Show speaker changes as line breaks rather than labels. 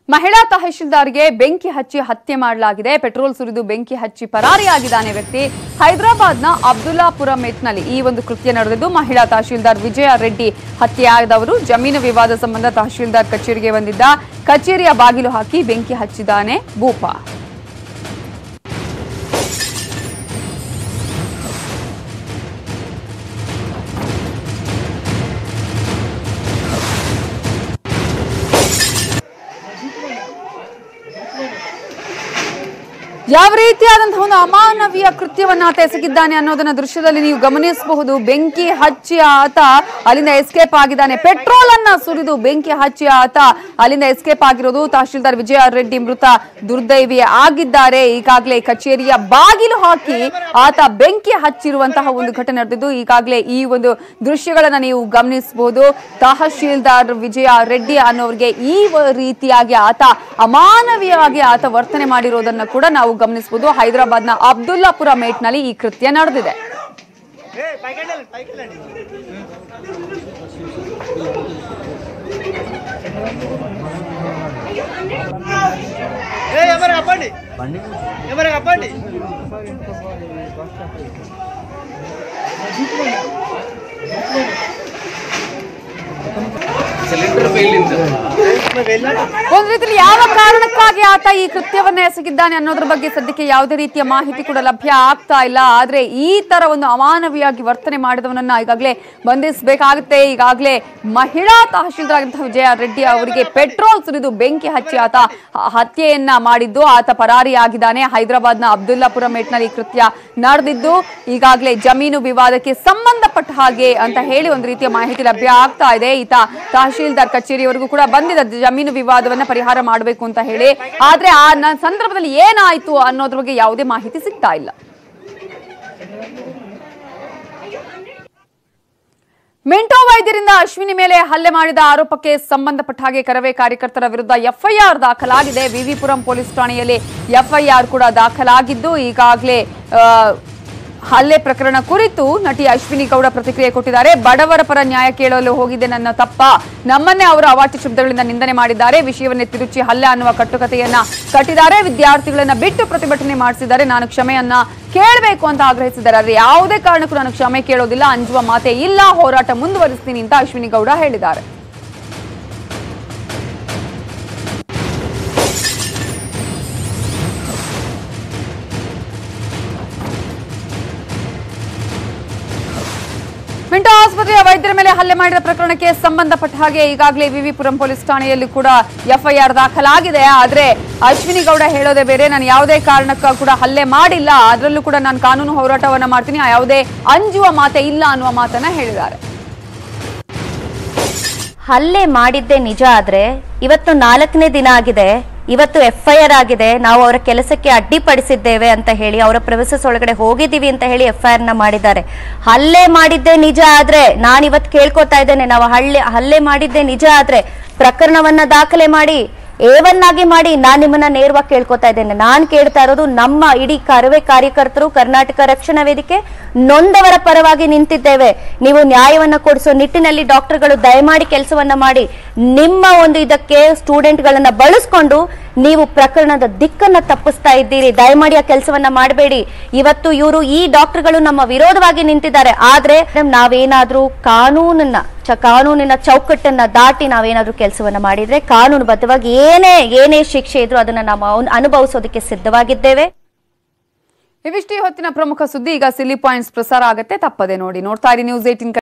ಮಹಿಳಾ ತಹಶೀಲ್ದಾರ್ಗೆ ಬೆಂಕಿ ಹಚ್ಚಿ ಹತ್ಯೆ ಮಾಡಲಾಗಿದೆ ಪೆಟ್ರೋಲ್ ಸುರಿದು ಬೆಂಕಿ ಹಚ್ಚಿ ಪರಾರಿಯಾಗಿದ್ದಾನೆ ವ್ಯಕ್ತಿ ಹೈದರಾಬಾದ್ನ ಅಬ್ದುಲ್ಲಾಪುರಂ ಮೆಟ್ನಲ್ಲಿ ಈ ಒಂದು ಕೃತ್ಯ ನಡೆದಿದ್ದು ಮಹಿಳಾ ತಹಶೀಲ್ದಾರ್ ವಿಜಯ ರೆಡ್ಡಿ ಹತ್ಯೆಯಾದವರು ಜಮೀನು ವಿವಾದ ಸಂಬಂಧ ತಹಶೀಲ್ದಾರ್ ಕಚೇರಿಗೆ ಬಂದಿದ್ದ ಕಚೇರಿಯ ಬಾಗಿಲು ಹಾಕಿ ಬೆಂಕಿ ಹಚ್ಚಿದ್ದಾನೆ ಭೂಪ ಯಾವ ರೀತಿಯಾದಂತಹ ಒಂದು ಅಮಾನವೀಯ ಕೃತ್ಯವನ್ನ ಆತ ಎಸಗಿದ್ದಾನೆ ಅನ್ನೋದನ್ನ ದೃಶ್ಯದಲ್ಲಿ ನೀವು ಗಮನಿಸಬಹುದು ಬೆಂಕಿ ಹಚ್ಚಿ ಆತ ಅಲ್ಲಿಂದ ಎಸ್ಕೇಪ್ ಆಗಿದ್ದಾನೆ ಪೆಟ್ರೋಲ್ ಅನ್ನ ಸುರಿದು ಬೆಂಕಿ ಹಚ್ಚಿ ಆತ ಅಲ್ಲಿಂದ ಎಸ್ಕೇಪ್ ಆಗಿರೋದು ತಹಶೀಲ್ದಾರ್ ವಿಜಯ ರೆಡ್ಡಿ ಮೃತ ದುರ್ದೈವಿ ಆಗಿದ್ದಾರೆ ಈಗಾಗಲೇ ಕಚೇರಿಯ ಬಾಗಿಲು ಹಾಕಿ ಆತ ಬೆಂಕಿ ಹಚ್ಚಿರುವಂತಹ ಒಂದು ಘಟನೆ ನಡೆದಿದ್ದು ಈಗಾಗಲೇ ಈ ಒಂದು ದೃಶ್ಯಗಳನ್ನ ನೀವು ಗಮನಿಸಬಹುದು ತಹಶೀಲ್ದಾರ್ ವಿಜಯ ರೆಡ್ಡಿ ಅನ್ನೋರಿಗೆ ಈ ವ- ರೀತಿಯಾಗಿ ಆತ ಅಮಾನವೀಯವಾಗಿ ಆತ ವರ್ತನೆ ಮಾಡಿರೋದನ್ನ ಕೂಡ ನಾವು ಗಮನಿಸಬಹುದು ಹೈದರಾಬಾದ್ನ ಅಬ್ದುಲ್ಲಾಪುರ ಮೇಟ್ನಲ್ಲಿ ಈ ಕೃತ್ಯ ನಡೆದಿದೆ
ఏ ఎవరికి అప్పండి ఎవరికి అప్పండి
ಸಿಲಿಂಡರ್ ಫೇಲಿಂದ
ಒಂದ್ ರೀತಿಯಲ್ಲಿ ಯಾವ ಕಾರಣಕ್ಕಾಗಿ ಆತ ಈ ಕೃತ್ಯವನ್ನ ಎಸಗಿದ್ದಾನೆ ಅನ್ನೋದ್ರ ಬಗ್ಗೆ ಸದ್ಯಕ್ಕೆ ಯಾವುದೇ ರೀತಿಯ ಮಾಹಿತಿ ಕೂಡ ಲಭ್ಯ ಆಗ್ತಾ ಇಲ್ಲ ಆದ್ರೆ ಈ ತರ ಒಂದು ಅಮಾನವಿಯಾಗಿ ವರ್ತನೆ ಮಾಡಿದವನನ್ನ ಈಗಾಗಲೇ ಬಂಧಿಸಬೇಕಾಗುತ್ತೆ ಈಗಾಗಲೇ ಮಹಿಳಾ ತಹಶೀಲ್ದಾರ್ ಆಗಿದ್ದಂತಹ ವಿಜಯ ರೆಡ್ಡಿ ಅವರಿಗೆ ಪೆಟ್ರೋಲ್ ಸುರಿದು ಬೆಂಕಿ ಹಚ್ಚಿ ಆತ ಹ- ಹತ್ಯೆಯನ್ನ ಮಾಡಿದ್ದು ಆತ ಪರಾರಿಯಾಗಿದ್ದಾನೆ ಹೈದರಾಬಾದ್ನ ಅಬ್ದುಲ್ಲಾಪುರ ಮೇಟ್ನಲ್ಲಿ ಈ ಕೃತ್ಯ ನಡೆದಿದ್ದು ಈಗಾಗಲೇ ಜಮೀನು ವಿವಾದಕ್ಕೆ ಸಂಬಂಧಪಟ್ಟ ಹಾಗೆ ಅಂತ ಹೇಳಿ ಒಂದು ರೀತಿಯ ಮಾಹಿತಿ ಲಭ್ಯ ಆಗ್ತಾ ಇದೆ ಈತ ತಹಶೀಲ್ದಾರ್ ಕಚೇರಿವರೆಗೂ ಕೂಡ ಬಂದಿದ್ದ ಜಮೀನು ವಿವಾದವನ್ನ ಪರಿಹಾರ ಮಾಡಬೇಕು ಅಂತ ಹೇಳಿ ಆದ್ರೆ ಆ ನ- ಸಂದರ್ಭದಲ್ಲಿ ಏನಾಯ್ತು ಅನ್ನೋದ್ರ ಬಗ್ಗೆ ಯಾವುದೇ ಮಾಹಿತಿ ಸಿಗ್ತಾ ಇಲ್ಲ ಮೆಂಟೋ ವೈದ್ಯರಿಂದ ಅಶ್ವಿನಿ ಮೇಲೆ ಹಲ್ಲೆ ಮಾಡಿದ ಆರೋಪಕ್ಕೆ ಸಂಬಂಧಪಟ್ಟ ಹಾಗೆ ಕರವೇ ಕಾರ್ಯಕರ್ತರ ವಿರುದ್ಧ ಎಫ್ಐಆರ್ ದಾಖಲಾಗಿದೆ ವಿವಿಪುರಂ ಪೊಲೀಸ್ ಠಾಣೆಯಲ್ಲಿ ಎಫ್ಐಆರ್ ಕೂಡ ದಾಖಲಾಗಿದ್ದು ಈಗಾಗಲೇ ಆ, ಹಲ್ಲೆ ಪ್ರಕರಣ ಕುರಿತು ನಟಿ ಅಶ್ವಿನಿ ಗೌಡ ಪ್ರತಿಕ್ರಿಯೆ ಕೊಟ್ಟಿದ್ದಾರೆ ಬಡವರ ಪರ ನ್ಯಾಯ ಕೇಳಲು ಹೋಗಿದ್ದೆ ನನ್ನ ತಪ್ಪ ನಮ್ಮನ್ನೇ ಅವರು ಅವಾಚ್ಯ ಶಬ್ದಗಳಿಂದ ನಿಂದನೆ ಮಾಡಿದ್ದಾರೆ ವಿಷಯವನ್ನೇ ತಿರುಚಿ ಹಲ್ಲೆ ಅನ್ನುವ ಕಟ್ಟುಕತೆಯನ್ನ ಕಟ್ಟಿದ್ದಾರೆ ವಿದ್ಯಾರ್ಥಿಗಳನ್ನ ಬಿಟ್ಟು ಪ್ರತಿಭಟನೆ ಮಾಡಿಸಿದ್ದಾರೆ ನಾನು ಕ್ಷಮೆಯನ್ನ ಕೇಳಬೇಕು ಅಂತ ಆಗ್ರಹಿಸಿದ್ದಾರೆ ಆದ್ರೆ ಯಾವುದೇ ಕಾರಣಕ್ಕೂ ನಾನು ಕ್ಷಮೆ ಕೇಳೋದಿಲ್ಲ ಅಂಜುವ ಮಾತೆ ಇಲ್ಲ ಹೋರಾಟ ಮುಂದುವರಿಸ್ತೀನಿ ಅಂತ ಅಶ್ವಿನಿ ಗೌಡ ಹೇಳಿದ್ದಾರೆ ಮಿಂಟೋ ಆಸ್ಪತ್ರೆಯ ವೈದ್ಯರ ಮೇಲೆ ಹಲ್ಲೆ ಮಾಡಿದ ಪ್ರಕರಣಕ್ಕೆ ಸಂಬಂಧಪಟ್ಟ ಹಾಗೆ ಈಗಾಗಲೇ ವಿವಿಪುರಂ ಪೊಲೀಸ್ ಠಾಣೆಯಲ್ಲಿ ಕೂಡ ಎಫ್ಐಆರ್ ದಾಖಲಾಗಿದೆ ಆದ್ರೆ ಅಶ್ವಿನಿ ಗೌಡ ಹೇಳೋದೇ ಬೇರೆ ನಾನು ಯಾವುದೇ ಕಾರಣಕ್ಕೂ ಕೂಡ ಹಲ್ಲೆ ಮಾಡಿಲ್ಲ ಅದರಲ್ಲೂ ಕೂಡ ನಾನು ಕಾನೂನು ಹೋರಾಟವನ್ನ ಮಾಡ್ತೀನಿ ಆ ಯಾವುದೇ ಅಂಜುವ ಮಾತೆ ಇಲ್ಲ ಅನ್ನುವ ಮಾತನ್ನ ಹೇಳಿದ್ದಾರೆ
ಹಲ್ಲೆ ಮಾಡಿದ್ದೇ ನಿಜ ಆದ್ರೆ ಇವತ್ತು ನಾಲ್ಕನೇ ದಿನ ಆಗಿದೆ ಇವತ್ತು ಎಫ್ ಐ ಆರ್ ಆಗಿದೆ ನಾವು ಅವರ ಕೆಲಸಕ್ಕೆ ಅಡ್ಡಿಪಡಿಸಿದ್ದೇವೆ ಅಂತ ಹೇಳಿ ಅವರ ಪ್ರೊಸೆಸ್ ಒಳಗಡೆ ಹೋಗಿದ್ದೀವಿ ಅಂತ ಹೇಳಿ ಎಫ್ ಐ ಆರ್ ನ ಮಾಡಿದ್ದಾರೆ ಹಲ್ಲೆ ಮಾಡಿದ್ದೇ ನಿಜ ಆದ್ರೆ ನಾನು ಇವತ್ತು ಕೇಳ್ಕೊತಾ ಇದ್ದೇನೆ ನಾವು ಹಲ್ಲೆ ಹಲ್ಲೆ ಮಾಡಿದ್ದೇ ನಿಜ ಆದ್ರೆ ಪ್ರಕರಣವನ್ನ ದಾಖಲೆ ಮಾಡಿ ಏವನ್ನಾಗಿ ಮಾಡಿ ನಾನ್ ನಿಮ್ಮನ್ನ ನೇರವಾಗಿ ಕೇಳ್ಕೊತಾ ಇದ್ದೇನೆ ನಾನ್ ಕೇಳ್ತಾ ಇರೋದು ನಮ್ಮ ಇಡೀ ಕರವೇ ಕಾರ್ಯಕರ್ತರು ಕರ್ನಾಟಕ ರಕ್ಷಣಾ ವೇದಿಕೆ ನೊಂದವರ ಪರವಾಗಿ ನಿಂತಿದ್ದೇವೆ ನೀವು ನ್ಯಾಯವನ್ನ ಕೊಡಿಸೋ ನಿಟ್ಟಿನಲ್ಲಿ ಡಾಕ್ಟರ್ಗಳು ದಯಮಾಡಿ ಕೆಲಸವನ್ನ ಮಾಡಿ ನಿಮ್ಮ ಒಂದು ಇದಕ್ಕೆ ಸ್ಟೂಡೆಂಟ್ ಗಳನ್ನ ಬಳಸ್ಕೊಂಡು ನೀವು ಪ್ರಕರಣದ ದಿಕ್ಕನ್ನ ತಪ್ಪಿಸ್ತಾ ಇದ್ದೀರಿ ದಯಮಾಡಿ ಆ ಕೆಲಸವನ್ನ ಮಾಡಬೇಡಿ ಇವತ್ತು ಇವರು ಈ ಡಾಕ್ಟರ್ಗಳು ನಮ್ಮ ವಿರೋಧವಾಗಿ ನಿಂತಿದ್ದಾರೆ ಆದ್ರೆ ನಾವೇನಾದ್ರೂ ಕಾನೂನನ್ನ ಚ- ಕಾನೂನಿನ ಚೌಕಟ್ಟನ್ನ ದಾಟಿ ನಾವೇನಾದ್ರೂ ಕೆಲಸವನ್ನ ಮಾಡಿದ್ರೆ ಕಾನೂನುಬದ್ಧವಾಗಿ ಏನೇ ಏನೇ ಶಿಕ್ಷೆ ಇದ್ರೂ ಅದನ್ನ ನಾವು ಅನ್- ಅನುಭವಿಸೋದಕ್ಕೆ ಸಿದ್ಧವಾಗಿದ್ದೇವೆ
ಇವಿಷ್ಟೇ ಹೊತ್ತಿನ ಪ್ರಮುಖ ಸುದ್ದಿ ಈಗ ಸಿಲಿ ಪಾಯಿಂಟ್ಸ್ ಪ್ರಸಾರ ಆಗುತ್ತೆ ತಪ್ಪದೆ ನೋಡಿ ನೋಡ್ತಾ ಇರಿ ನ್ಯೂಸ್ ಏಟಿನ್